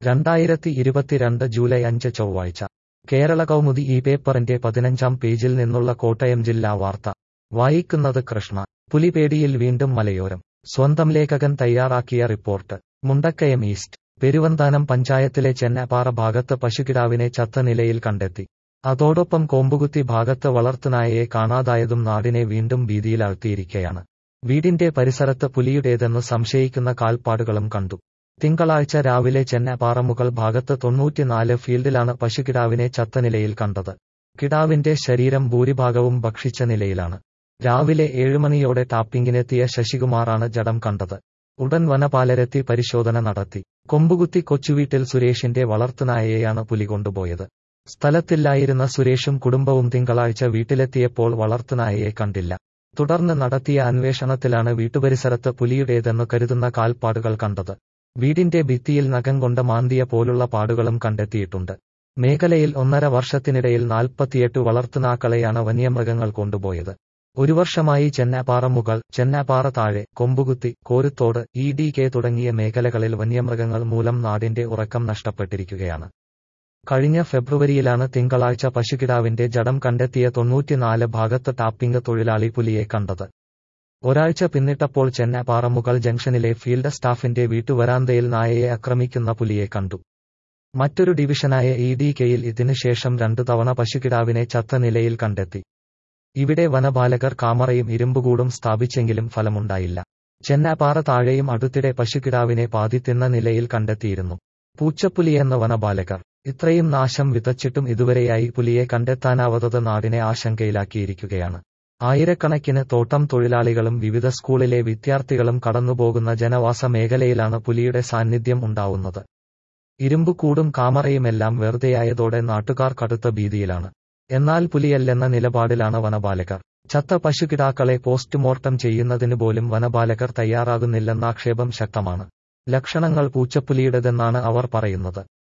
രണ്ടായിരത്തി ഇരുപത്തിരണ്ട് ജൂലൈ അഞ്ച് ചൊവ്വാഴ്ച കേരള കൗമുദി ഈ പേപ്പറിന്റെ പതിനഞ്ചാം പേജിൽ നിന്നുള്ള കോട്ടയം ജില്ലാ വാർത്ത വായിക്കുന്നത് കൃഷ്ണ പുലിപേടിയിൽ വീണ്ടും മലയോരം സ്വന്തം ലേഖകൻ തയ്യാറാക്കിയ റിപ്പോർട്ട് മുണ്ടക്കയം ഈസ്റ്റ് പെരുവന്താനം പഞ്ചായത്തിലെ ചെന്നപ്പാറ ഭാഗത്ത് പശുകിടാവിനെ ചത്ത നിലയിൽ കണ്ടെത്തി അതോടൊപ്പം കോമ്പുകുത്തി ഭാഗത്ത് വളർത്തുനായയെ കാണാതായതും നാടിനെ വീണ്ടും ഭീതിയിലാഴ്ത്തിയിരിക്കയാണ് വീടിന്റെ പരിസരത്ത് പുലിയുടേതെന്ന് സംശയിക്കുന്ന കാൽപ്പാടുകളും കണ്ടു തിങ്കളാഴ്ച രാവിലെ ചെന്നപ്പാറ മുകൾ ഭാഗത്ത് തൊണ്ണൂറ്റിനാല് ഫീൽഡിലാണ് പശുകിടാവിനെ ചത്ത നിലയിൽ കണ്ടത് കിടാവിന്റെ ശരീരം ഭൂരിഭാഗവും ഭക്ഷിച്ച നിലയിലാണ് രാവിലെ ഏഴുമണിയോടെ ടാപ്പിംഗിനെത്തിയ ശശികുമാറാണ് ജഡം കണ്ടത് ഉടൻ വനപാലരെത്തി പരിശോധന നടത്തി കൊമ്പുകുത്തി കൊച്ചുവീട്ടിൽ സുരേഷിന്റെ വളർത്തുനായയെയാണ് പുലി കൊണ്ടുപോയത് സ്ഥലത്തില്ലായിരുന്ന സുരേഷും കുടുംബവും തിങ്കളാഴ്ച വീട്ടിലെത്തിയപ്പോൾ വളർത്തുനായയെ കണ്ടില്ല തുടർന്ന് നടത്തിയ അന്വേഷണത്തിലാണ് വീട്ടുപരിസരത്ത് പുലിയുടേതെന്ന് കരുതുന്ന കാൽപ്പാടുകൾ കണ്ടത് വീടിന്റെ ഭിത്തിയിൽ നഖം കൊണ്ട് മാന്തിയ പോലുള്ള പാടുകളും കണ്ടെത്തിയിട്ടുണ്ട് മേഖലയിൽ ഒന്നര വർഷത്തിനിടയിൽ നാൽപ്പത്തിയെട്ട് വളർത്തുനാക്കളെയാണ് വന്യമൃഗങ്ങൾ കൊണ്ടുപോയത് ഒരു വർഷമായി ചെന്നാപ്പാറ മുകൾ ചെന്നാപ്പാറ താഴെ Kombukuthi Koruthodu E D K തുടങ്ങിയ മേഖലകളിൽ വന്യമൃഗങ്ങൾ മൂലം നാടിന്റെ ഉറക്കം നഷ്ടപ്പെട്ടിരിക്കുകയാണ് കഴിഞ്ഞ ഫെബ്രുവരിയിലാണ് തിങ്കളാഴ്ച പശുകിടാവിന്റെ ജഡം കണ്ടെത്തിയ തൊണ്ണൂറ്റിനാല് ഭാഗത്ത് ടാപ്പിംഗ് തൊഴിലാളി പുലിയെ കണ്ടത് ഒരാഴ്ച പിന്നിട്ടപ്പോൾ ചെന്നപ്പാറ മുകൾ ജംഗ്ഷനിലെ ഫീൽഡ് സ്റ്റാഫിന്റെ വീട്ടുവരാന്തയിൽ നായയെ ആക്രമിക്കുന്ന പുലിയെ കണ്ടു മറ്റൊരു ഡിവിഷനായ ഇ ഡി കെയിൽ ഇതിനുശേഷം രണ്ടു തവണ പശുകിടാവിനെ ചത്ത നിലയിൽ കണ്ടെത്തി ഇവിടെ വനപാലകർ കാമറയും ഇരുമ്പുകൂടും സ്ഥാപിച്ചെങ്കിലും ഫലമുണ്ടായില്ല ചെന്നാപ്പാറ താഴെയും അടുത്തിടെ പശുകിടാവിനെ പാതി തിന്ന നിലയിൽ കണ്ടെത്തിയിരുന്നു പൂച്ചപ്പുലിയെന്ന വനപാലകർ ഇത്രയും നാശം വിതച്ചിട്ടും ഇതുവരെയായി പുലിയെ കണ്ടെത്താനാവാത്തത് നാടിനെ ആശങ്കയിലാക്കിയിരിക്കുകയാണ് ആയിരക്കണക്കിന് തോട്ടം തൊഴിലാളികളും വിവിധ സ്കൂളിലെ വിദ്യാർത്ഥികളും കടന്നുപോകുന്ന ജനവാസ മേഖലയിലാണ് പുലിയുടെ സാന്നിധ്യം ഉണ്ടാവുന്നത് ഇരുമ്പുകൂടും കാമറയുമെല്ലാം വെറുതെയായതോടെ നാട്ടുകാർ കടുത്ത ഭീതിയിലാണ് എന്നാൽ പുലിയല്ലെന്ന നിലപാടിലാണ് വനപാലകർ ചത്ത പശുകിടാക്കളെ പോസ്റ്റ്മോർട്ടം ചെയ്യുന്നതിന് പോലും വനപാലകർ തയ്യാറാകുന്നില്ലെന്ന ആക്ഷേപം ശക്തമാണ് ലക്ഷണങ്ങൾ പൂച്ചപ്പുലിയുടേതെന്നാണ് അവർ പറയുന്നത്